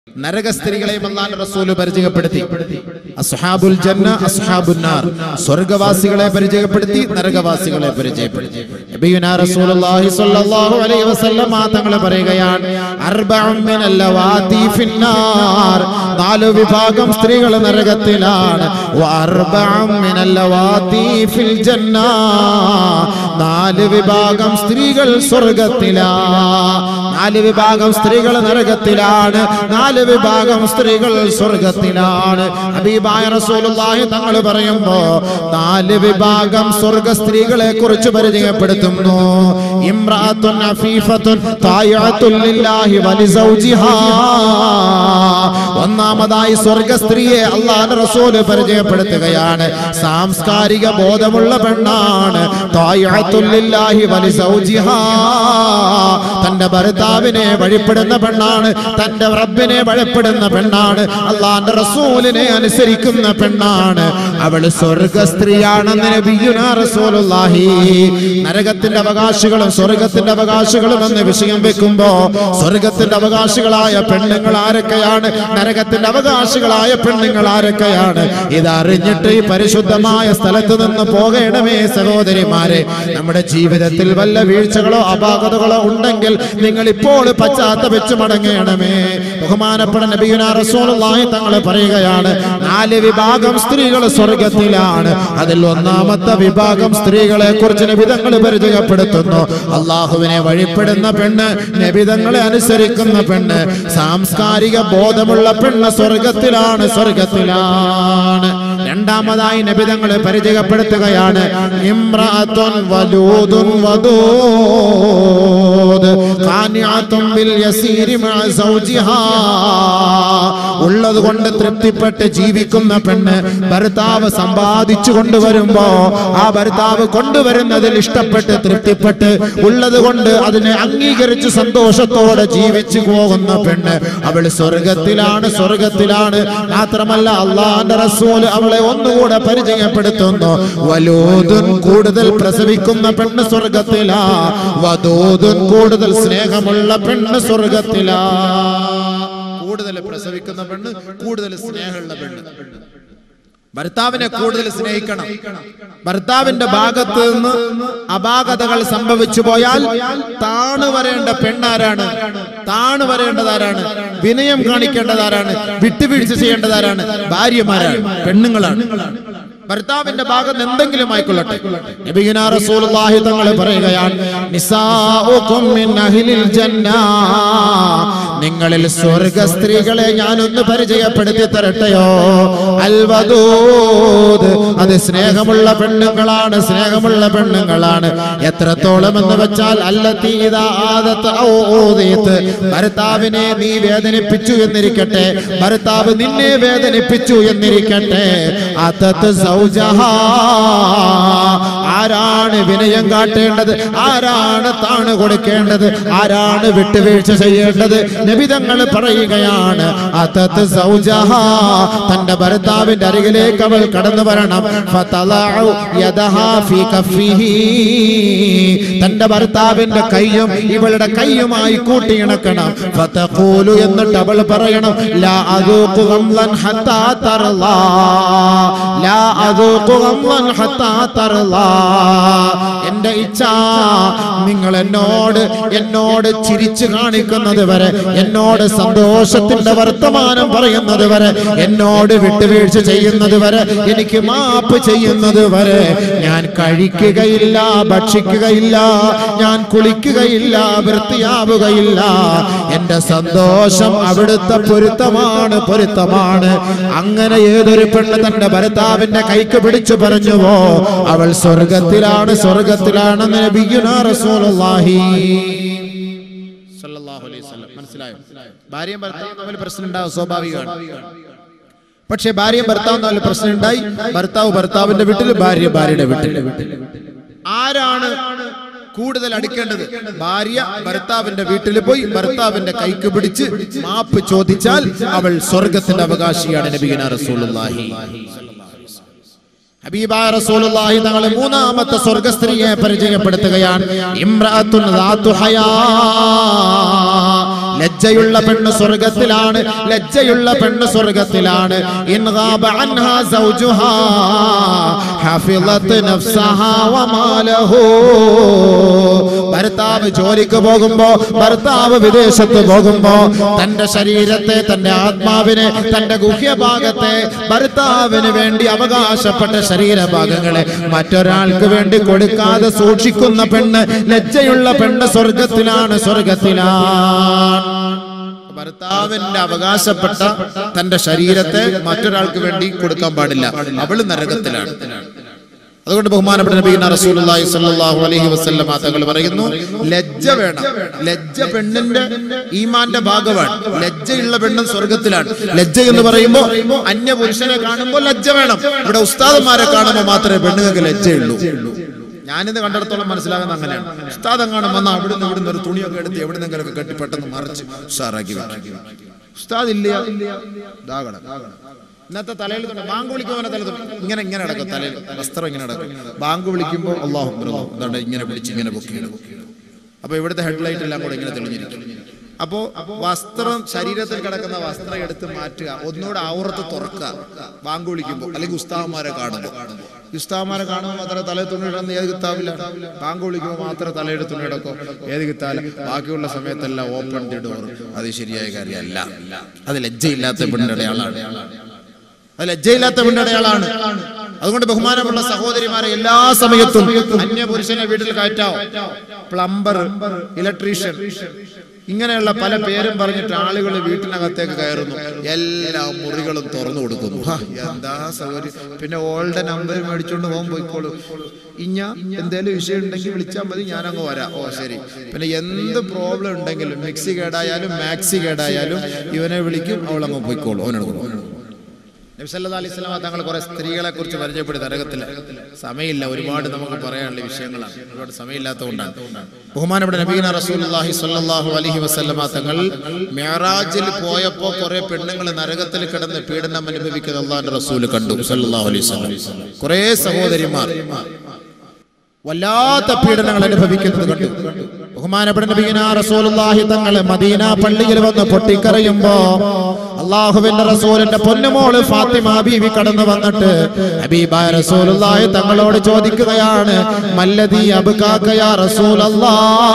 നരക സ്ത്രീകളെയും അള്ളാഹ് റസൂല് പരിചയപ്പെടുത്തി അസ്ഹാബുൽ ജന്ന അസ്ഹാബുൻ നാർ സ്വർഗവാസികളെ പരിചയപ്പെടുത്തി നരകവാസികളെ പരിചയപ്പെടുത്തി നബിയുനാ റസൂലുള്ളാഹി സ്വല്ലല്ലാഹു അലൈഹി വസല്ലം തങ്ങൾ പറയുകയാണ് അർബഉം മിനൽ ലവാതി ഫിന്നാർ നാല് വിഭാഗം സ്ത്രീകൾ നരകത്തിലാണ് വഅർബഉം മിനൽ ലവാതി ഫിൽ ജന്ന നാല് വിഭാഗം സ്ത്രീകൾ സ്വർഗത്തിലാണ് നാല് വിഭാഗം സ്ത്രീകൾ നരകത്തിലാണ് നാല് വിഭാഗം സ്ത്രീകൾ സ്വർഗത്തിലാണ് ഹബീബായ റസൂലുള്ളാഹി തങ്ങൾ പറയുമ്പോ നാല് വിഭാഗം സ്വർഗ സ്ത്രീകളെ കുറിച്ച് പരിചയപ്പെടുത്തുന്നു ഇമ്രാത്തുൻ അഫീഫത്തുൻ തായഅത്തുൻ ലില്ലാഹി വലിസൗജിഹാ ഒന്നാമതായി സ്വർഗ സ്ത്രീയെ അള്ളാഹുവിന്റെ റസൂല് പരിചയപ്പെടുത്തുകയാണ് സാംസ്കാരിക ബോധമുള്ള പെണ്ണാണ് തായഅത്തുൻ ലില്ലാഹി വലിസൗജിഹാ തന്റെ ഭർത്താവിനെ വഴിപ്പെടുന്ന പെണ്ണാണ് തന്റെ റബ്ബിനെ വഴിപ്പെടുന്ന പെണ്ണാണ് അള്ളാന്റെ റസൂലിനെ അനുസരിക്കുന്ന പെണ്ണാണ് അവള് സ്വർഗ സ്ത്രീയാണെന്ന് നബിയുനാ റസൂലുള്ളാഹി നരകത്തിന്റെ അവകാശികളും സ്വർഗത്തിന്റെ അവകാശികളും എന്ന് വിഷയം വെക്കുമ്പോ സ്വർഗത്തിന്റെ അവകാശികളായ പെണ്ണുങ്ങൾ ആരൊക്കെയാണ് നരകത്തിന്റെ അവകാശികളായ പെണ്ണുങ്ങൾ ആരൊക്കെയാണ് ഇതറിഞ്ഞിട്ട് ഈ പരിശുദ്ധമായ സ്ഥലത്ത് നിന്ന് പോകണമേ സഹോദരിമാരെ നമ്മുടെ ജീവിതത്തിൽ വല്ല വീഴ്ചകളോ അപാകതകളോ ഉണ്ടെങ്കിൽ നിങ്ങൾ ഇപ്പോൾ പശ്ചാത്തപിച്ച് മടങ്ങണമേ ബഹുമാനപ്പെട്ട നബിയുന റസൂലുള്ളാഹി തങ്ങൾ പറയുകയാണ് നാല് വിഭാഗം സ്ത്രീകൾ സ്വർഗത്തിലാണ് അതിൽ ഒന്നാമത്തെ വിഭാഗം സ്ത്രീകളെ കുറിച്ച് നബിതങ്ങൾ പരിചയപ്പെടുത്തുന്നു അള്ളാഹുവിനെ വഴിപ്പെടുന്ന പെണ്ണ് നബിതങ്ങളെ അനുസരിക്കുന്ന പെണ്ണ് സാംസ്കാരിക ബോധമുള്ള പെണ്ണ് സ്വർഗത്തിലാണ് സ്വർഗത്തിലാണ് രണ്ടാമതായി നബിതങ്ങളെ പരിചയപ്പെടുത്തുകയാണ് ഇമ്രാത്തുൻ വലൂദുൻ വദൂദ് ഖാനിഅത്തുൻ ബിൽ യസീരി മഅ സൗജിഹാ ഉള്ളത് കൊണ്ട് തൃപ്തിപ്പെട്ട് ജീവിക്കുന്ന പെണ്ണ് ഭർത്താവ് സമ്പാദിച്ചു കൊണ്ടുവരുമ്പോ ആ ഭർത്താവ് കൊണ്ടുവരുന്നതിൽ ഇഷ്ടപ്പെട്ട് തൃപ്തിപ്പെട്ട് ഉള്ളത് കൊണ്ട് അതിനെ അംഗീകരിച്ച് സന്തോഷത്തോടെ ജീവിച്ചു പോകുന്ന പെണ്ണ് അവൾ സ്വർഗത്തിലാണ് സ്വർഗത്തിലാണ് മാത്രമല്ല അള്ളാന്റെ റസൂൽ അവളെ ഒന്നുകൂടെ പരിചയപ്പെടുത്തുന്നു വലൂതുൻ കൂടുതൽ പ്രസവിക്കുന്ന പെണ്ണ് സ്വർഗത്തിലാ വധൂതുൻ കൂടുതൽ സ്നേഹമുള്ള പെണ്ണ് സ്വർഗത്തിലാ കൂടുതൽ പ്രസവിക്കുന്ന പെണ്ണ് കൂടുതൽ സ്നേഹമുള്ള പെണ്ണ് ഭർത്താവിനെ കൂടുതൽ സ്നേഹിക്കണം ഭർത്താവിന്റെ ഭാഗത്ത് നിന്ന് അപാകതകൾ സംഭവിച്ചു പോയാൽ താണു വരേണ്ട പെണ്ണാരാണ് താണു വരേണ്ടതാരാണ് വിനയം കാണിക്കേണ്ടതാരാണ് വിട്ടുവീഴ്ച ചെയ്യേണ്ടതാരാണ് ഭാര്യമാരാണ് പെണ്ണുങ്ങളാണ് ഭർത്താവിന്റെ ഭാഗത്ത് എന്തെങ്കിലും ആയിക്കൊള്ളട്ടെ നബിയുനാ റസൂലുള്ളാഹി തങ്ങൾ പറയുകയാണ് നിസാഉകും മിൻ അഹ്ലിൽ ജന്ന നിങ്ങളിൽ സ്വർഗ സ്ത്രീകളെ ഞാനൊന്ന് പരിചയപ്പെടുത്തി തരട്ടെയോ അൽവദൂദ് അത് സ്നേഹമുള്ള പെണ്ണുങ്ങളാണ് സ്നേഹമുള്ള പെണ്ണുങ്ങളാണ് എത്രത്തോളം എന്ന് വെച്ചാൽ അല്ലത്തി ഇദാ ആദത്ത് ഔ ഊദീത്ത് ഭർത്താവിനെ നീ വേദനിപ്പിച്ചു എന്നിരിക്കട്ടെ ഭർത്താവ് നിന്നെ വേദനിപ്പിച്ചു എന്നിരിക്കട്ടെ അതത്ത് സൗജഹാ ആരാണ് വിനയം കാട്ടേണ്ടത് ആരാണ് താണ് കൊടുക്കേണ്ടത് ആരാണ് വിട്ടുവീഴ്ച ചെയ്യേണ്ടത് നബിതങ്ങൾ പറയുകയാണ് അതത്ത് സൗജഹാ തന്റെ ഭർത്താവിന്റെ അരികിലേക്ക് അവൾ കടന്നു വരണം ഫതലഉ യദഹാ ഫീ കഫിഹി തന്റെ ഭർത്താവിന്റെ കൈയും ഇവളുടെ കൈയുമായി കൂട്ടിയിണക്കണം ഫതഖൂലു എന്നിട്ട് അവൾ പറയണം ലാ അദൂഖു ഗംലൻ ഹത്താ തർലാ ലാ അദൂഖു ഗംലൻ ഹത്താ തർലാ എന്റെ ഇച്ഛ നിങ്ങൾ എന്നോട് എന്നോട് ചിരിച്ചു കാണിക്കുന്നത് വരെ എന്നോട് സന്തോഷത്തിന്റെ വർത്തമാനം പറയുന്നത് വരെ എന്നോട് വിട്ടുവീഴ്ച ചെയ്യുന്നത് വരെ എനിക്ക് മാപ്പ് ചെയ്യുന്നത് വരെ ഞാൻ കഴിക്കുകയില്ല ഭക്ഷിക്കുകയില്ല ഞാൻ കുളിക്കുകയില്ല വൃത്തിയാവുകയില്ല എന്റെ സന്തോഷം അവിടുത്തെ പൊരുത്തമാണ് പൊരുത്തമാണ് അങ്ങനെ ഏതൊരു പെണ്ണ് തന്റെ ഭർത്താവിന്റെ കൈക്ക് പിടിച്ചു പറഞ്ഞുവോ അവൾ സ്വർഗത്തിലാണ് സ്വർഗത്തിലാണ് നബിയുനാ റസൂലുള്ളാഹി സല്ലല്ലാഹു അലൈഹി വസല്ലം മനസ്സിലായോ ഭാര്യയും ഭർത്താവും തമ്മിൽ പ്രശ്നം ഉണ്ടാവും സ്വാഭാവികമാണ് പക്ഷേ ഭാര്യയും ഭർത്താവും തമ്മിൽ പ്രശ്നം ഉണ്ടായി ഭർത്താവ് ഭർത്താവിന്റെ വീട്ടിൽ ഭാര്യ ഭാര്യയുടെ വീട്ടിൽ ആരാണ് കൂടുതൽ അടുക്കേണ്ടത് ഭാര്യ ഭർത്താവിന്റെ വീട്ടിൽ പോയി ഭർത്താവിന്റെ കൈക്ക് പിടിച്ച് മാപ്പ് ചോദിച്ചാൽ അവൾ സ്വർഗത്തിന്റെ അവകാശിയാണ് നബിഗന റസൂലുള്ളാഹി ഹബീബായ റസൂലുള്ളാഹി തങ്ങൾ മൂന്നാമത്തെ സ്വർഗസ്ത്രീയെ പരിചയപ്പെടുത്തുകയാണ് ഇമ്രഅത്തുൻ ദാതു ഹയാ ലജ്ജയുള്ള പെണ്ണ് സ്വർഗത്തിലാണ് ലജ്ജയുള്ള പെണ്ണ് സ്വർഗത്തിലാണ് ഇൻ ഗാബ അൻഹാ സൗജുഹാ ഹഫിളത് നഫ്സഹാ വമാലഹു ഭർത്താവ് ജോലിക്ക് പോകുമ്പോ ഭർത്താവ് വിദേശത്ത് പോകുമ്പോ തന്റെ ശരീരത്തെ തന്റെ ആത്മാവിനെ തന്റെ ഗുഹ്യഭാഗത്തെ ഭർത്താവിന് വേണ്ടി അവകാശപ്പെട്ട ശരീരഭാഗങ്ങളെ മറ്റൊരാൾക്ക് വേണ്ടി കൊടുക്കാതെ സൂക്ഷിക്കുന്ന പെണ്ണ് ലജ്ജയുള്ള പെണ്ണ് സ്വർഗത്തിലാണ് സ്വർഗത്തിലാണ് ഭർത്താവിന്റെ അവകാശപ്പെട്ട തന്റെ ശരീരത്തെ മറ്റൊരാൾക്ക് വേണ്ടി കൊടുക്കാൻ പാടില്ല അവള് നരകത്തിലാണ് അതുകൊണ്ട് ബഹുമാനപ്പെട്ട നബീന റസൂലുള്ളാഹി സ്വല്ലല്ലാഹു അലൈഹി വസല്ലം തങ്ങൾ പറയുന്നു ലജ്ജ വേണം ലജ്ജ പെണ്ണിന്റെ ഈമാന്റെ ഭാഗമാണ് ലജ്ജയുള്ള പെണ്ണും സ്വർഗത്തിലാണ് ലജ്ജ എന്ന് പറയുമ്പോൾ അന്യ പുരുഷനെ കാണുമ്പോൾ ലജ്ജ വേണം ഇവിടെ ഉസ്താദന്മാരെ കാണുമ്പോൾ മാത്രമേ പെണ്ണുങ്ങൾക്ക് ലജ്ജയുള്ളൂ ഞാനിത് കണ്ടിടത്തോളം മനസ്സിലാകുന്ന അങ്ങനെയാണ് ഉസ്താദം കാണും വന്നാൽ അവിടുന്ന് ഇവിടുന്ന് ഒരു തുണിയൊക്കെ എടുത്ത് എവിടുന്നെങ്കിലൊക്കെ കെട്ടി പെട്ടെന്ന് മറിച്ച് ഉഷാറാക്കി വെക്കും ഉസ്താദ് ഇല്ല ദാ കിടക്കും. ഇന്നത്തെ തലയിൽ തൊട്ട് ബാങ്ക് വിളിക്കുമ്പോൾ തല തൊട്ട് ഇങ്ങനെ ഇങ്ങനെ നടക്കും തലയിൽ വസ്ത്രം ഇങ്ങനെ നടക്കും ബാങ്ക് വിളിക്കുമ്പോൾ അള്ളാഹു അതാണ് ഇങ്ങനെ പിടിച്ച് ഇങ്ങനെ പൊക്കി അപ്പൊ ഇവിടുത്തെ ഹെഡ്ലൈറ്റ് എല്ലാം കൂടെ ഇങ്ങനെ തെളിഞ്ഞിരിക്കും അപ്പോ വസ്ത്രം ശരീരത്തിൽ കിടക്കുന്ന വസ്ത്രം എടുത്ത് മാറ്റുക ഒന്നുകൂടെ ഔറത്ത് തുറക്കുക ബാങ്ക് വിളിക്കുമ്പോൾ അല്ലെങ്കിൽ ഉസ്താവന്മാരെ കാണുമ്പോൾ ഉസ്താവന്മാരെ കാണുമ്പോൾ മാത്രമേ തലയിൽ തുണിയിടുന്ന ഏത് കിത്താവില്ല ബാങ്ക് വിളിക്കുമ്പോൾ മാത്രമേ തലയുടെ തുണിയിടക്കോ ഏത് കിത്താല ബാക്കിയുള്ള സമയത്തെല്ലാം ഓപ്പൺ ദി ഡോർ അത് ശരിയായ കാര്യമല്ല അത് ലജ്ജയില്ലാത്ത പെണ്ണിന്റെ ആളാണ് അത് ലജ്ജയില്ലാത്ത പെണ്ണടയാളാണ് അതുകൊണ്ട് ബഹുമാനമുള്ള സഹോദരിമാരെ എല്ലാ സമയത്തും അന്യ പുരുഷനെ വീട്ടിൽ കയറ്റാവും പ്ലംബർ ഇലക്ട്രീഷ്യൻ ഇങ്ങനെയുള്ള പല പേരും പറഞ്ഞിട്ട് ആളുകൾ വീട്ടിനകത്തേക്ക് കയറുന്നു എല്ലാ മുറികളും തുറന്നു കൊടുക്കുന്നു ഹാ, എന്താ സൗകര്യം പിന്നെ ഓൾഡ് നമ്പർ മേടിച്ചോണ്ട് പോകാൻ പോയിക്കോളൂ ഇഞ്ഞ എന്തേലും വിഷയം ഉണ്ടെങ്കിൽ വിളിച്ചാൽ മതി ഞാൻ അങ്ങ് വരാം ഓ ശരി പിന്നെ എന്ത് പ്രോബ്ലം ഉണ്ടെങ്കിലും മിക്സി കേടായാലും മാക്സി കേടായാലും ഇവനെ വിളിക്കും അവൾ അങ്ങ് പോയിക്കോളൂ അവനോട് കൊടുക്കും നബിസല്ലാ അലൈഹി സ്വലാമ തങ്ങൾ കുറെ സ്ത്രീകളെ കുറിച്ച് പരിചയപ്പെടുത്തി നരകത്തില് സമയമില്ല ഒരുപാട് നമുക്ക് പറയാനുള്ള വിഷയങ്ങളാണ് ഒരുപാട് സമയമില്ലാത്തതുകൊണ്ടാണ് ബഹുമാനപ്പെട്ട നബീന റസൂലുള്ളാഹി സ്വല്ലല്ലാഹു അലൈഹി വസല്ലമ തങ്ങൾ മെഹറാജിൽ പോയപ്പോ കുറെ പെണ്ണുങ്ങൾ നരകത്തിൽ കിടന്ന് പീഡനം അനുഭവിക്കുന്ന അള്ളാഹിന്റെ റസൂൽ കണ്ടു സല്ലല്ലാഹു അലൈഹി വസല്ലം കുറെ സഹോദരിമാർ വല്ലാത്ത പീഡനങ്ങൾ അനുഭവിക്കുന്നത് കണ്ടു ബഹുമാനപ്പെട്ട നബീന റസൂലുള്ളാഹി തങ്ങൾ മദീന പള്ളിയിൽ വന്ന് പൊട്ടിക്കരയുമ്പോ അള്ളാഹുവിന്റെ റസൂലിന്റെ പൊന്നുമോള് ഫാത്തിമ ബീവി കടന്നു വന്നിട്ട് ഹബീബായ റസൂലുള്ളാഹി തങ്ങളോട് ചോദിക്കുകയാണ് മല്ലദി അബ്കാക്കയാ റസൂലല്ലാ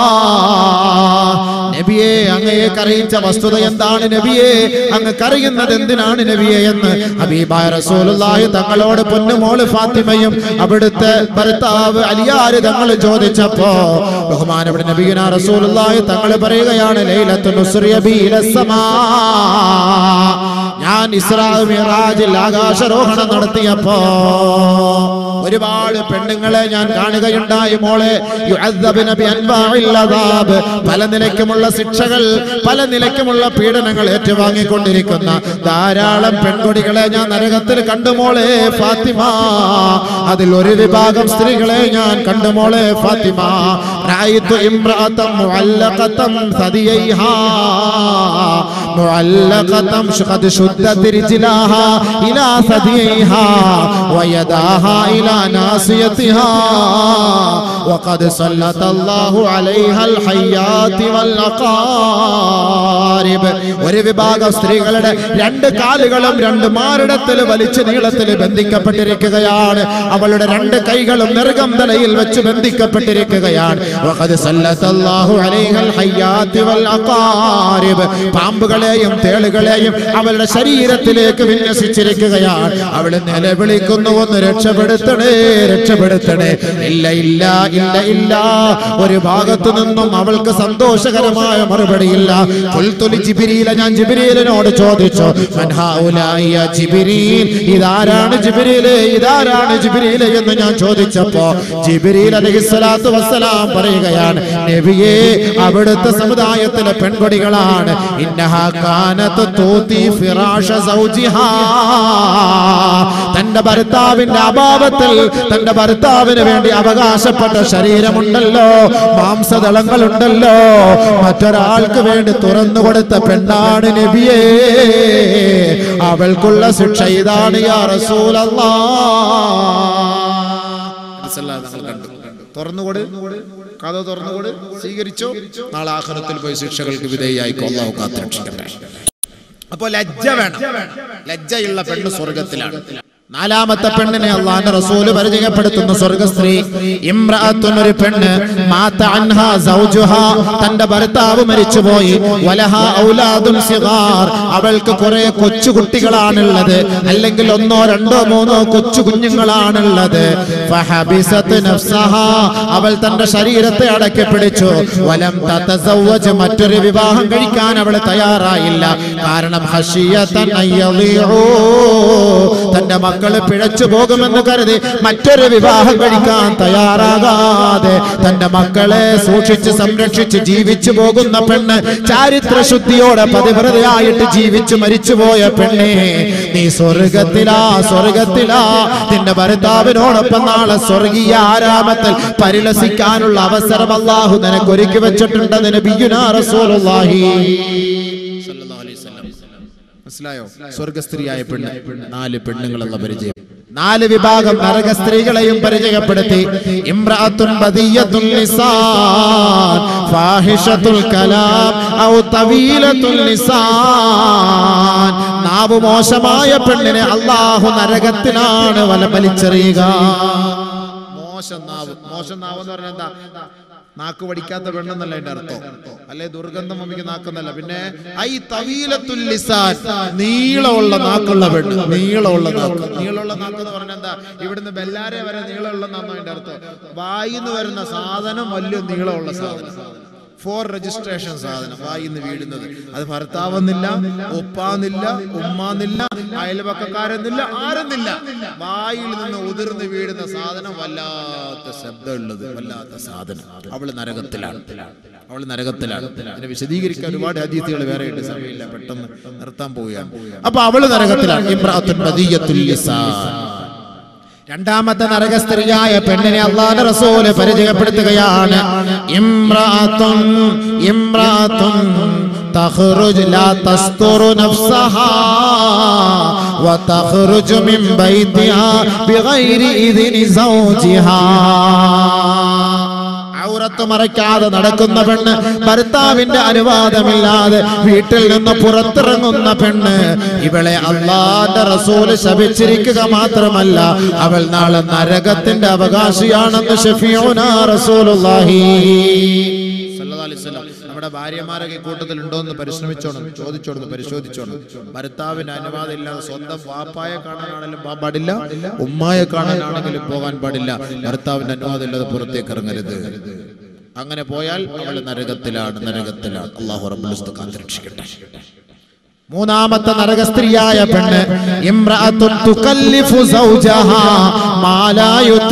നബിയെ അങ്ങയെ കരയിച്ച വസ്തുത എന്താണ് നബിയെ അങ്ങ് കരയുന്നത് എന്തിനാണ് നബിയെ എന്ന് ഹബീബായ റസൂലുള്ളാഹി തങ്ങളോട് പൊന്നുമോള് ഫാത്തിമയും അവിടുത്തെ ഭർത്താവ് അലിയാര് തങ്ങൾ ചോദിച്ചപ്പോ ബഹുമാനപ്പെട്ട നബിയുന റസൂലുള്ളാഹി തങ്ങൾ പറയുകയാണ് ലൈലത്തു നുസ്രിയ ബീലസമാ ഞാൻ ഇസ്രാ മിറാജിൽ ആകാശരോഹണം നടത്തിയപ്പോ ഒരുപാട് പെണ്ണുങ്ങളെ ഞാൻ കാണുകയുണ്ടായി മോളെ യുഅദ്ദബ്ന ബിഅൻവാഇൽ അദാബ്. പല നിലയ്ക്കുമുള്ള ശിക്ഷകൾ പല നിലയ്ക്കുമുള്ള പീഡനങ്ങൾ ഏറ്റുവാങ്ങിക്കൊണ്ടിരിക്കുന്ന ധാരാളം പെൺകുടികളെ ഞാൻ നരകത്തിൽ കണ്ടു മോളെ ഫാത്തിമ അതിൽ ഒരു വിഭാഗം സ്ത്രീകളെ ഞാൻ കണ്ടു മോളെ ഫാത്തിമ റഅയ്തു ഇംറഅതൻ മുഅല്ലഖതൻ സദിയൈഹാ മുഅല്ലഖതൻ ഖദ് ശുദ്ദത് رجلاها إلى ثديها ويداها إلى ناصيتها وقد سلط الله عليها الحيات والأقارب ഒരു വിഭാഗം സ്ത്രീകളുടെ രണ്ട് കാലുകളും രണ്ട് മാറിടത്തിൽ വലിച്ചു നീളത്തിൽ ബന്ധിക്കപ്പെട്ടിരിക്കുകയാണ് അവളുടെ രണ്ട് കൈകളും നെറുകം തലയിൽ വെച്ച് ബന്ധിക്കപ്പെട്ടിരിക്കുകയാണ് وقد سلط الله عليها الحيات والأقارب പാമ്പുകളെയും തേളുകളെയും അവളുടെ ശരീരത്തിലേക്ക് വിന്യസിച്ചിരിക്കുകയാണ് അവള് നിലവിളിക്കുന്നു ഒന്ന് രക്ഷപ്പെടുത്തണേ രക്ഷപ്പെടുത്തണേ ഇല്ല ഇല്ല ഇല്ല ഇല്ല ഒരു ഭാഗത്തു നിന്നും അവൾക്ക് സന്തോഷകരമായ മറുപടിയില്ല ഖുൽതുലി ജിബ്രീല ഞാൻ ജിബ്രീലിനോട് ചോദിച്ചു മൻ ഹൗലായ ജിബ്രീൽ ഇതാരാണ് ജിബ്രീല് ഇതാരാണ് ജിബ്രീല് എന്ന് ഞാൻ ചോദിച്ചപ്പോ ജിബ്രീൽ അലൈഹിസ്സലാത്തു വസ്സലാം പറയുകയാണ് നബിയേ അവിടുത്തെ സമുദായത്തിലെ പെൺകൊടികളാണ് ഇന്നഹാ കാനത്ത് തൂത്തി ഫിറാഷ സൗജിഹാ തന്റെ ഭർത്താവിന്റെ അഭാവത്തിൽ തന്റെ ഭർത്താവിന് വേണ്ടി അവകാശപ്പെട്ട ശരീരമുണ്ടല്ലോ മാംസദളങ്ങളുണ്ടല്ലോ മറ്റൊരാൾക്ക് വേണ്ടി തുറന്നു കൊടുത്ത പെണ്ണാണ് നബിയേ അവൾക്കുള്ള ശിക്ഷ ഇതാണ് യാ റസൂലല്ലാ തുറന്നുകൊട് കഥ തുറന്നുകൂട് സ്വീകരിച്ചോ നാളെ ആഖിറത്തിൽ പോയി ശിക്ഷകൾക്ക് വിധേയായിക്കോ അള്ളാഹു കാത്തുരക്ഷിക്കട്ടെ അപ്പൊ ലജ്ജ വേണം ലജ്ജയുള്ള പെണ്ണ് സ്വർഗത്തിലാണ് നാലാമത്തെ പെണ്ണിനെ അള്ളാന്റെ റസൂല് പരിചയപ്പെടുത്തുന്ന സ്വർഗസ്ത്രീ ഇമ്രാത്തുൻ ഒരു പെണ്ണ് മാത അൻഹാ സൗജുഹാ തന്റെ ഭർത്താവ് മരിച്ചുപോയി വലഹ ഔലാദുൻ സിഗാർ അവൾക്ക് കുറെ കൊച്ചു കുട്ടികളാണുള്ളത് അല്ലെങ്കിൽ ഒന്നോ രണ്ടോ മൂന്നോ കൊച്ചു കുഞ്ഞുങ്ങളാണുള്ളത് ഫഹബിസത്ത് നഫ്സഹാ അവൾ തന്റെ ശരീരത്തെ അടക്കി പിടിച്ചു വലം തതസവ്വജ് മറ്റൊരു വിവാഹം കഴിക്കാൻ അവൾ തയ്യാറായില്ല കാരണം ഹഷിയതൻ അയ്യളിഊ തന്റെ മക്കള് പിഴച്ചു പോകുമെന്ന് കരുതി മറ്റൊരു വിവാഹം കഴിക്കാൻ തയ്യാറാകാതെ തന്റെ മക്കളെ സൂക്ഷിച്ച് സംരക്ഷിച്ച് ജീവിച്ചു പോകുന്ന പെണ്ണ് ചാരിത്ര ശുദ്ധിയോടെ പതിവ്രതയായിട്ട് ജീവിച്ചു മരിച്ചുപോയ പെണ്ണെ നീ സ്വർഗത്തിലാ സ്വർഗത്തിലാ നിന്റെ ഭർത്താവിനോടൊപ്പം നാളെ സ്വർഗീയ ആരാമത്തിൽ പരിലസിക്കാനുള്ള അവസരം അള്ളാഹു നിനക്ക് ഒരുക്കി വെച്ചിട്ടുണ്ട് നബിയുനാ റസൂലുള്ളാഹി സല്ലല്ലാഹു അലൈഹി വസല്ലം മനസ്സിലായോ സ്വർഗസ്ത്രീയായ പെണ്ണ് നാല് പെണ്ണുങ്ങളുള്ള പരിചയം നാല് വിഭാഗം നരക സ്ത്രീകളെയും പരിചയപ്പെടുത്തി ഇമ്രാത്തുൻ ബദിയത്തുൽ ലിസാൻ ഫാഹിഷത്തുൽ കലാം ഔ തവീലത്തുൽ ലിസാൻ നാവ് മോശമായ പെണ്ണിനെ അള്ളാഹു നരകത്തിലാണ് വല വലിച്ചെറിയുക മോശം നാവ് മോശം നാവ് എന്ന് പറഞ്ഞാൽ എന്താ നാക്ക് പഠിക്കാത്ത പെണ്ണെന്നല്ല അതിന്റെ അർത്ഥം അല്ലെ ദുർഗന്ധം മമ്മിക്ക് നാക്കുന്നല്ല പിന്നെ ഐ തവീലത്തുൽ ലിസാൻ നീളമുള്ള നാക്കുള്ള പെണ്ണ് നീളമുള്ള നാക്ക് നീളമുള്ള നാക്ക് എന്ന് പറഞ്ഞാൽ എന്താ ഇവിടുന്ന് ബെല്ലാരെ വരെ നീളമുള്ള നാന്നോ അതിന്റെ അർത്ഥം വായിന്ന് വരുന്ന സാധനം വലിയ നീളമുള്ള സാധനം ഫോർ രജിസ്ട്രേഷൻ സാധനം വായിന്ന് വീഴുന്നത് അത് ഭർത്താവെന്നില്ല ഒപ്പാന്നില്ല ഉമ്മാന്നില്ല അയൽപക്കക്കാരെന്നില്ല ആരെന്നില്ല വായിൽ നിന്ന് ഉതിർന്ന് വീഴുന്ന സാധനം വല്ലാത്ത ശബ്ദമുള്ളത് വല്ലാത്ത സാധനം അവള് നരകത്തിലാണ് അവള് നരകത്തിലാണ് അതിനെ വിശദീകരിക്കാൻ ഒരുപാട് ഹദീസുകൾ വേറെ ഉണ്ട് സമയമില്ല പെട്ടെന്ന് നിർത്താൻ പോവുകയാണ് അപ്പൊ അവള് നരകത്തിലാണ് ഇമ്രാത്തുൻ ബദിയത്തുൽ ലിസാൻ രണ്ടാമത്തെ നരകസ്ത്രീയായ പെണ്ണിനെ അള്ളാഹുവിന്റെ റസൂല് പരിചയപ്പെടുത്തുകയാണ് ഇമ്രാത്തുൻ ഇമ്രാത്തുൻ تخرج لا تستر نفسها وتخرج من بيتها بغير إذن زوجها ഔറത്ത് മറയ്ക്കാതെ നടക്കുന്ന പെണ്ണ് ഭർത്താവിന്റെ അനുവാദമില്ലാതെ വീട്ടിൽ നിന്ന് പുറത്തിറങ്ങുന്ന പെണ്ണ് ഇവളെ അള്ളാന്റെ റസൂല് ശപിച്ചിരിക്കുക മാത്രമല്ല അവൾ നാളെ നരകത്തിന്റെ അവകാശിയാണെന്ന് ഷഫിയോന റസൂലുള്ളാഹി സല്ലല്ലാഹു അലൈഹി വസല്ലം. നമ്മുടെ ഭാര്യമാരൊക്കെ കൂട്ടത്തിൽ ഉണ്ടോ എന്ന് പരിശ്രമിച്ചോണം ചോദിച്ചോണം പരിശോധിച്ചോണം ഭർത്താവിന് അനുവാദം ഇല്ലാതെ സ്വന്തം വാപ്പായെ കാണാനാണെങ്കിലും പോകാൻ പാടില്ല ഉമ്മായെ കാണാനാണെങ്കിലും പോകാൻ പാടില്ല ഭർത്താവിന്റെ അനുവാദം ഇല്ലാതെ പുറത്തേക്ക് ഇറങ്ങരുത് അങ്ങനെ പോയാൽ അവൾ നരകത്തിലാണ് നരകത്തിലാണ് അള്ളാഹു റബ്ബുൽ കാത്തിരക്ഷിക്കട്ടെ മൂന്നാമത്തെ നരകസ്ത്രീയായ പെണ്ണ് ഇമ്രഅത്തുൻ തുകല്ലിഫു സൗജഹാ മാ ലാ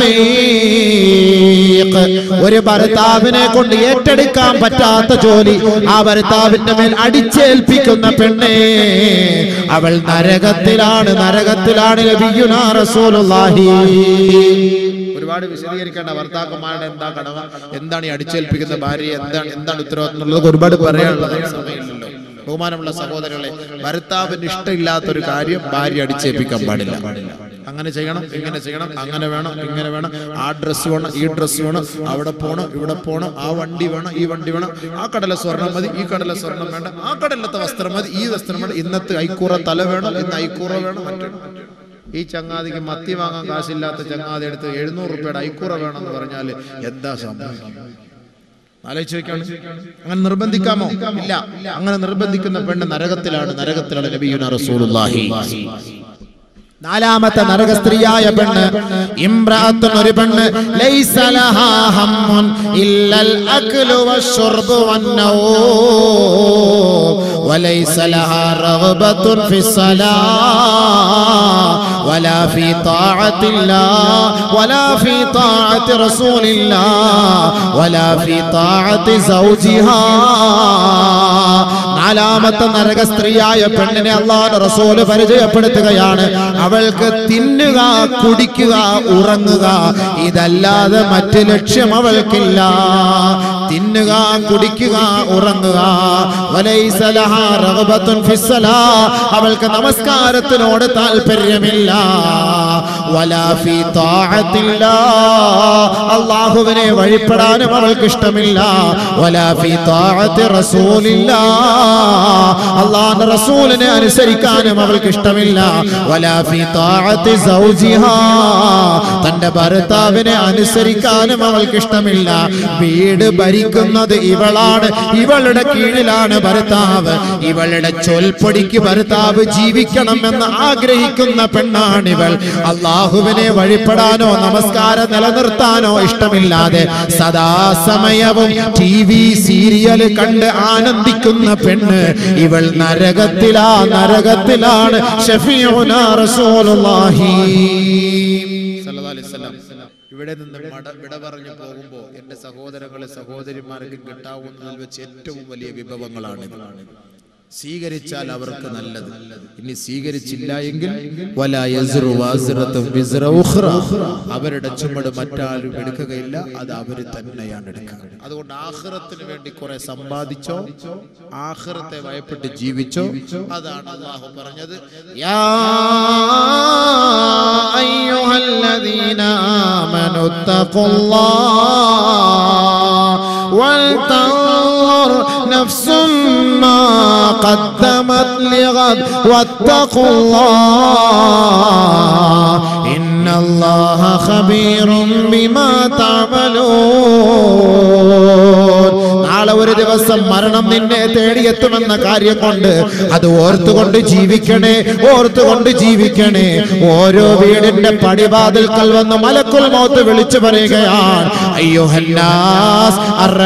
യുതീഖ് ഒരു ഭർത്താവിനെ കൊണ്ട് ഏറ്റെടുക്കാൻ പറ്റാത്ത ജോലി ആ ഭർത്താവിന്റെ മേൽ അടിച്ചേൽപ്പിക്കുന്ന പെണ്ണേ അവൾ നരകത്തിലാണ് നരകത്തിലാണ് നബിയുനാ റസൂലുള്ളാഹി ഒരുപാട് വിശദീകരിക്കേണ്ട ഭർത്താക്കന്മാരുടെ എന്താ കടമ എന്താണ് ഈ അടിച്ചേൽപ്പിക്കുന്ന ഭാര്യ എന്താണ് എന്താണ് ഉത്തരവാദിത്തം എന്നുള്ളത് ഒരുപാട് പറയാനുള്ളത് സമയമില്ലല്ലോ ബഹുമാനമുള്ള സഹോദരങ്ങളെ ഭർത്താവിന് ഇഷ്ടമില്ലാത്ത ഒരു കാര്യം ഭാര്യ അടിച്ചേൽപ്പിക്കാൻ പാടില്ല അങ്ങനെ ചെയ്യണം ഇങ്ങനെ ചെയ്യണം അങ്ങനെ വേണം ഇങ്ങനെ വേണം ആ ഡ്രസ്സ് വേണം ഈ ഡ്രസ്സ് വേണം അവിടെ പോണം ഇവിടെ പോണം ആ വണ്ടി വേണം ഈ വണ്ടി വേണം ആ കടല സ്വർണം മതി ഈ കടല സ്വർണം വേണ്ട ആ കടലത്തെ വസ്ത്രം മതി ഈ വസ്ത്രം വേണം ഇന്നത്തെ ഐക്കൂറ തല വേണം ഇന്ന് ഐക്കൂറ വേണം മറ്റേ ഈ ചങ്ങാതിക്ക് മത്തി വാങ്ങാൻ കാശില്ലാത്ത ചങ്ങാതി എടുത്ത് എഴുന്നൂറ് റുപ്യയുടെ ഐക്കൂറ വേണമെന്ന് പറഞ്ഞാൽ എന്താ സംഭവം ആലോചിച്ച് വെക്കാണ് അങ്ങനെ നിർബന്ധിക്കാമോ ഇല്ല അങ്ങനെ നിർബന്ധിക്കുന്ന പെണ്ണ് നരകത്തിലാണ് നരകത്തിലാണ് നബിയുന റസൂലുള്ളാഹി നാലാമത്തെ നരക സ്ത്രീയായ പെണ്ണ് ഇമ്രാത്തുൻ ഒരു പെണ്ണ് ലൈസ ലഹാ ഹമ്മുൻ ഇല്ലൽ അക്ലു വശുർബു വന്നൗ وليس لها رغبة في الصلاة ولا في طاعة الله ولا في طاعة رسول الله ولا في طاعة زوجها നാലാമത്തെ നരക സ്ത്രീയായ പെണ്ണിനെ അള്ളാഹുന്റെ റസൂല് പരിചയപ്പെടുത്തുകയാണ് അവൾക്ക് തിന്നുക കുടിക്കുക ഉറങ്ങുക ഇതല്ലാതെ മറ്റ് ലക്ഷ്യം അവൾക്കില്ല തിന്നുക കുടിക്കുക ഉറങ്ങുക വലൈസ ലഹാ റഗ്ബത്തുൻ ഫിസ്സലാ. അവൾക്ക് നമസ്കാരത്തിനോട് താല്പര്യമില്ല വലാ ഫീ താഅത്തില്ലാ അള്ളാഹുവിനെ വഴിപ്പെടാനും അവൾക്ക് ഇഷ്ടമില്ല വലാ ഫീ താഅത്തി റസൂലില്ലാ അള്ളാഹുവിന്റെ റസൂലിനെ അനുസരിക്കാനും അവൾക്ക് ഇഷ്ടമില്ല വലാ ഫീ താഅത്തി സൗജിഹാ തന്റെ ഭർത്താവിനെ അനുസരിക്കാനും അവൾക്ക് ഇഷ്ടമില്ല വീട് ഭരിക്കുന്നത് ഇവളാണ് ഇവളുടെ കീഴിലാണ് ഭർത്താവ് ഇവളുടെ ചൊൽപ്പൊടിക്ക് ഭർത്താവ് ജീവിക്കണമെന്ന് ആഗ്രഹിക്കുന്ന പെണ്ണാണിവൾ അള്ളാഹുവിനെ വഴിപ്പെടാനോ നമസ്കാരം നിലനിർത്താനോ ഇഷ്ടമില്ലാതെ സദാസമയവും ടി വി സീരിയൽ കണ്ട് ആനന്ദിക്കുന്ന പെണ്ണ് ഇവൾ നരകത്തിലാ നരകത്തിലാണ് ഷഫീഉന റസൂലുള്ളാഹി സല്ലല്ലാഹു അലൈഹി വസല്ലം ഇവിടെ നിന്ന് മട വിട പറഞ്ഞു പോകുമ്പോൾ എന്റെ സഹോദരങ്ങളെ സഹോദരിമാർക്ക് കിട്ടാവുന്നതിൽ വെച്ച് ഏറ്റവും വലിയ വിഭവങ്ങളാണിത് സ്വീകരിച്ചാൽ അവർക്ക് നല്ലത് ഇനി സ്വീകരിച്ചില്ല എങ്കിൽ വലാ യസ്റു വാസിറത്തും വിസ്റ ഉഖ്റ. അവരുടെ ചുമട് മറ്റാരും എടുക്കുകയില്ല അത് അവർ തന്നെയാണ് എടുക്കുക അതുകൊണ്ട് ആഖിറത്തിന് വേണ്ടി കുറെ സമ്പാദിച്ചോ ആഖിറത്തെ ഭയപ്പെട്ട് ജീവിച്ചോ അതാണ് അള്ളാഹു പറഞ്ഞത് യാ അയ്യുഹല്ലദീന ആമനു തഖുല്ലാഹ് വൽതൻظر نفس ما قدمت لغد واتقوا الله إن الله خبير بما تعملون നാളെ ഒരു ദിവസം മരണം നിന്നെ തേടിയെത്തുമെന്ന കാര്യം കൊണ്ട് അത് ഓർത്തുകൊണ്ട് ജീവിക്കണേ ഓർത്തുകൊണ്ട് ജീവിക്കണേ ഓരോ വീടിന്റെ പടിവാതിൽക്കൽ വന്ന് മലക്കുൽ മൗത്ത് വിളിച്ചു പറയുകയാണ് അയ്യോഹന്നാസ്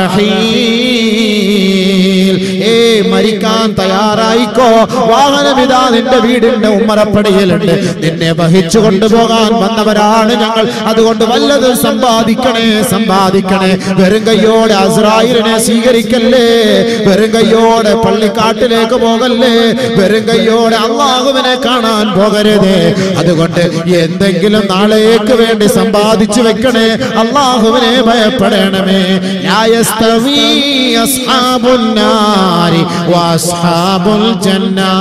അർറഹീൽ ഏ മരിക്കാൻ തയ്യാറായിക്കോ വാഹനമിതാ നിന്റെ വീടിന്റെ ഉമ്മറപ്പടിയിലുണ്ട് നിന്നെ വഹിച്ചു കൊണ്ടുപോകാൻ വന്നവരാണ് ഞങ്ങൾ അതുകൊണ്ട് വല്ലതും സമ്പാദിക്കണേ സമ്പാദിക്കണേ വെറും കയ്യോടെ അസ്രായിലിനെ സ്വീകരിക്കല്ലേ വെറും കയ്യോടെ പള്ളിക്കാട്ടിലേക്ക് പോകല്ലേ വെറും കയ്യോടെ അള്ളാഹുവിനെ കാണാൻ പോകരുതേ അതുകൊണ്ട് എന്തെങ്കിലും നാളേക്ക് വേണ്ടി സമ്പാദിച്ചു വെക്കണേ അള്ളാഹുവിനെ ഭയപ്പെടണമേ ലാ യസ്തവീ അസ്ഹാബുൻ നാരി വഅസ്ഹാബുൽ ജന്നാ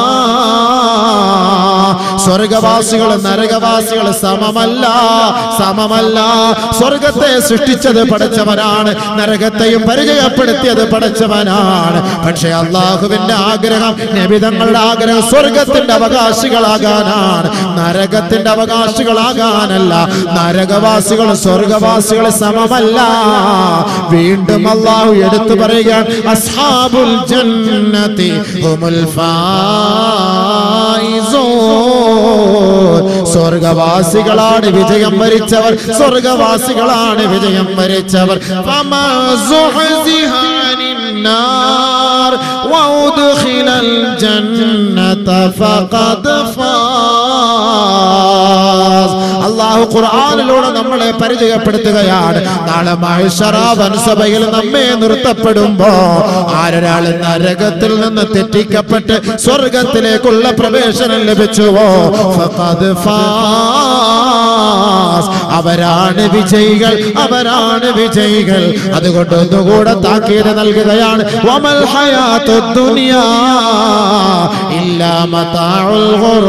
സ്വർഗവാസികൾ നരകവാസികൾ സമമല്ല സമമല്ല സ്വർഗത്തെ സൃഷ്ടിച്ചത് പടച്ചവനാണ് നരകത്തെയും പരിചയപ്പെടുത്തിയത് പടച്ചവനാണ് പക്ഷെ അള്ളാഹുവിന്റെ ആഗ്രഹം നബിതങ്ങളുടെ ആഗ്രഹം സ്വർഗത്തിന്റെ അവകാശികളാകാനാണ് നരകത്തിന്റെ അവകാശികളാകാനല്ല നരകവാസികൾ സ്വർഗവാസികൾ സമമല്ല വീണ്ടും അള്ളാഹു എടുത്തു പറയുകയാണ് അസ്ഹാബുൽ ജന്നതി ഹുമുൽ ഫായിസൂൻ സ്വർഗവാസികളാണ് വിജയം വരിച്ചവർ സ്വർഗവാസികളാണ് വിജയം വരിച്ചവർ ഫമാ സുഹ്സിഹ അനിന്നാർ വഉദ്ഖിലൽ ജന്നത ഫഖദ് ഫാസ് അള്ളാഹു ഖുർആനിലൂടെ നമ്മളെ പരിചയപ്പെടുത്തുകയാണ് നാളെ മഹേശ്വര വൻസഭയിൽ നമ്മെ നിർത്തപ്പെടുമ്പോ ആരൊരാൾ നരകത്തിൽ നിന്ന് തെറ്റിക്കപ്പെട്ട് സ്വർഗത്തിലേക്കുള്ള പ്രവേശനം ലഭിച്ചുവോ ഫഖദ് ഫാസ് അവരാണ് വിജയികൾ അവരാണ് വിജയികൾ അതുകൊണ്ട് ഒന്നുകൂടെ താക്കീത് നൽകുകയാണ് വമൽ ഹയാത്തു ദുനിയാ ഇല്ലാ മതാഉൽ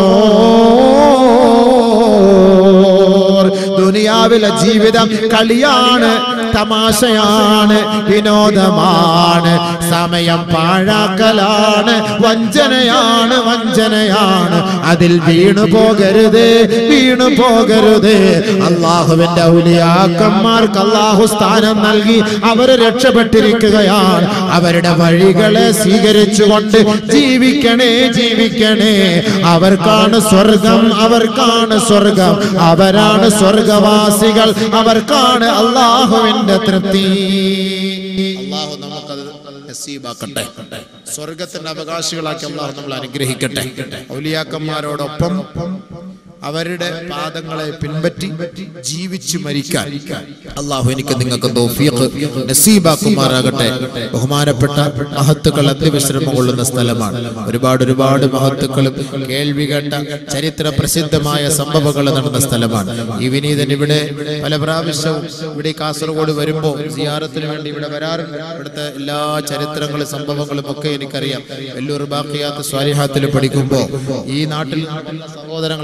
ഖുറൂർ ദുനിയാവിലെ ജീവിതം കളിയാണ് തമാശയാണ് വിനോദമാണ് സമയം പാഴാക്കലാണ് വഞ്ചനയാണ് വഞ്ചനയാണ് അതിൽ വീണു പോകരുത് വീണു പോകരുത് അള്ളാഹുവിന്റെ ഔലിയാക്കന്മാർക്ക് അള്ളാഹു സ്ഥാനം നൽകി അവര് രക്ഷപ്പെട്ടിരിക്കുകയാണ് അവരുടെ വഴികളെ സ്വീകരിച്ചുകൊണ്ട് ജീവിക്കണേ ജീവിക്കണേ അവർക്കാണ് സ്വർഗം അവർക്കാണ് സ്വർഗം അവരാണ് സ്വർഗവാസികൾ അവർക്കാണ് അള്ളാഹുവിന്റെ തൃപ്തി അള്ളാഹു നമുക്കത് നസീബാക്കട്ടെ സ്വർഗത്തിന്റെ അവകാശികളാക്കി അള്ളാഹു നമ്മൾ അനുഗ്രഹിക്കട്ടെ ഔലിയാക്കന്മാരോടൊപ്പം അവരുടെ പാദങ്ങളെ പിൻപറ്റി ജീവിച്ചു മരിക്കാൻ അള്ളാഹു എനിക്ക് നിങ്ങൾക്ക് തൗഫീഖ് നസീബാക്കുമാറാകട്ടെ ബഹുമാനപ്പെട്ട മഹത്തുക്കൾ അന്ത്യവിശ്രമം കൊള്ളുന്ന സ്ഥലമാണ് ഒരുപാട് ഒരുപാട് മഹത്തുക്കളും കേൾവി കേട്ട ചരിത്ര പ്രസിദ്ധമായ സംഭവങ്ങൾ നടന്ന സ്ഥലമാണ് ഈ വിനീതൻ ഇവിടെ പല പ്രാവശ്യവും ഇവിടെ ഈ കാസർഗോഡ് വരുമ്പോൾ സിയാറത്തിന് വേണ്ടി ഇവിടെ വരാറുണ്ട് ഇവിടുത്തെ എല്ലാ ചരിത്രങ്ങളും സംഭവങ്ങളും ഒക്കെ എനിക്കറിയാം വെല്ലൂർ ബാക്കിയാത്ത് സ്വാലിഹാത്തിൽ പഠിക്കുമ്പോൾ ഈ നാട്ടിൽ നടക്കുന്ന സഹോദരങ്ങൾ അവിടെ പഠിക്കും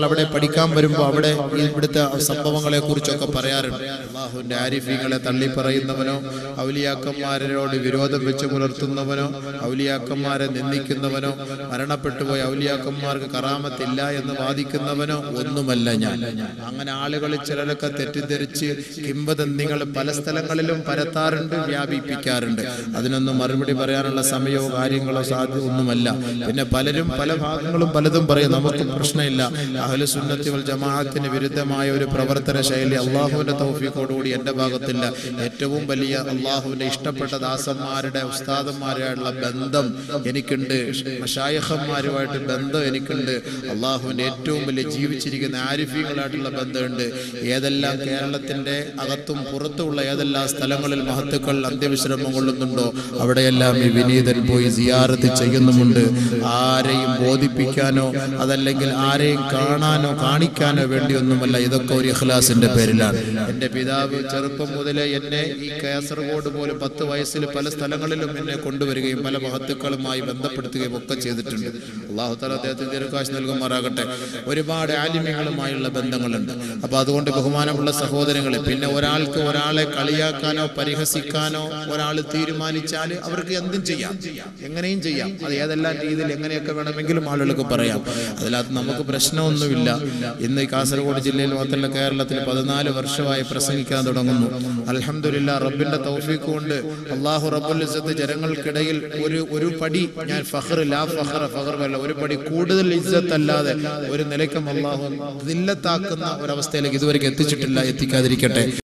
പഠിക്കാൻ വരുമ്പോൾ അവിടെ ഈ ഇവിടുത്തെ സംഭവങ്ങളെ കുറിച്ചൊക്കെ പറയാറുണ്ട് അള്ളാഹുവിന്റെ ആരിഫീങ്ങളെ തള്ളി പറയുന്നവനോ ഔലിയാക്കന്മാരോട് വിരോധം വെച്ച് പുലർത്തുന്നവനോ ഔലിയാക്കന്മാരെ നിന്ദിക്കുന്നവനോ മരണപ്പെട്ടു പോയ ഔലിയാക്കന്മാർക്ക് കറാമത്തില്ല എന്ന് വാദിക്കുന്നവനോ ഒന്നുമല്ല ഞാൻ അങ്ങനെ ആളുകൾ ചിലരൊക്കെ തെറ്റിദ്ധരിച്ച് കിംവദന്തികൾ പല സ്ഥലങ്ങളിലും പരത്താറുണ്ട് വ്യാപിപ്പിക്കാറുണ്ട് അതിനൊന്നും മറുപടി പറയാനുള്ള സമയമോ കാര്യങ്ങളോ സാധ്യത ഒന്നുമല്ല പിന്നെ പലരും പല ഭാഗങ്ങളും പലതും പറയും നമുക്ക് പ്രശ്നമില്ല അഹ്ലു സുന്നത്തി വൽ ജമാഅത്തിന് വിരുദ്ധമായ ഒരു പ്രവർത്തന ശൈലി അള്ളാഹുവിന്റെ തൗഫീഖോടുകൂടി എന്റെ ഭാഗത്തില്ല ഏറ്റവും വലിയ അള്ളാഹുവിന്റെ ഇഷ്ടപ്പെട്ട ദാസന്മാരുടെ ഉസ്താദന്മാരുമായുള്ള ബന്ധം എനിക്കുണ്ട് ഷായഹന്മാരുമായിട്ട് ബന്ധം എനിക്കുണ്ട് അള്ളാഹുവിന്റെ ഏറ്റവും വലിയ ജീവിച്ചിരിക്കുന്ന ആരിഫീങ്ങളായിട്ടുള്ള ബന്ധമുണ്ട് ഏതെല്ലാം കേരളത്തിന്റെ അകത്തും പുറത്തുമുള്ള ഏതെല്ലാം സ്ഥലങ്ങളിൽ മഹത്തുക്കൾ അന്ത്യവിശ്രമം കൊള്ളുന്നുണ്ടോ അവിടെയെല്ലാം ഈ വിനീതൻ പോയി സിയാറത്ത് ചെയ്യുന്നുമുണ്ട് ആരെയും ബോധിപ്പിക്കാനോ അതല്ലെങ്കിൽ ആരെയും കാണാനോ കാണിക്കാനോ വേണ്ടിയൊന്നുമല്ല ഇതൊക്കെ ഒരു ഇഖ്ലാസിന്റെ പേരിലാണ് എന്റെ പിതാവ് ചെറുപ്പം മുതലേ എന്നെ ഈ കാസർഗോഡ് പോലും പത്ത് വയസ്സിൽ പല സ്ഥലങ്ങളിലും എന്നെ കൊണ്ടുവരികയും പല മഹത്തുക്കളുമായി ബന്ധപ്പെടുത്തുകയും ഒക്കെ ചെയ്തിട്ടുണ്ട് അള്ളാഹു താല അദ്ദേഹത്തിന് ദീർഘാശ് നൽകുമാറാകട്ടെ ഒരുപാട് ആലിമ്യങ്ങളുമായുള്ള ബന്ധങ്ങളുണ്ട് അപ്പൊ അതുകൊണ്ട് ബഹുമാനമുള്ള സഹോദരങ്ങളെ പിന്നെ ഒരാൾക്ക് ഒരാളെ കളിയാക്കാനോ പരിഹസിക്കാനോ ഒരാൾ തീരുമാനിച്ചാൽ അവർക്ക് എന്തും ചെയ്യാം എങ്ങനെയും ചെയ്യാം അത് ഏതെല്ലാം രീതിയിൽ എങ്ങനെയൊക്കെ വേണമെങ്കിലും ആളുകൾക്ക് പറയാം അതിനകത്ത് നമുക്ക് പ്രശ്നമൊന്നുമില്ല ഇന്ന് ഈ കാസർഗോഡ് ജില്ലയിൽ മാത്രമല്ല കേരളത്തിൽ പതിനാല് വർഷമായി പ്രസംഗിക്കാൻ തുടങ്ങുന്നു അൽഹംദുലില്ലാ റബ്ബിന്റെ തൗഫീഖ് കൊണ്ട് അള്ളാഹു റബ്ബുൽ ഇസ്സത്ത് ജനങ്ങൾക്കിടയിൽ ഒരു ഒരു പടി ഞാൻ ഫഖർ ലാ ഫഖറ ഫഖർ അല്ല ഒരു പടി കൂടുതൽ ഇസ്സത്ത് അല്ലാതെ ഒരു നിലയ്ക്കും അള്ളാഹു ദില്ലത്താക്കുന്ന ഒരവസ്ഥയിലേക്ക് ഇതുവരെ എത്തിച്ചിട്ടില്ല എത്തിക്കാതിരിക്കട്ടെ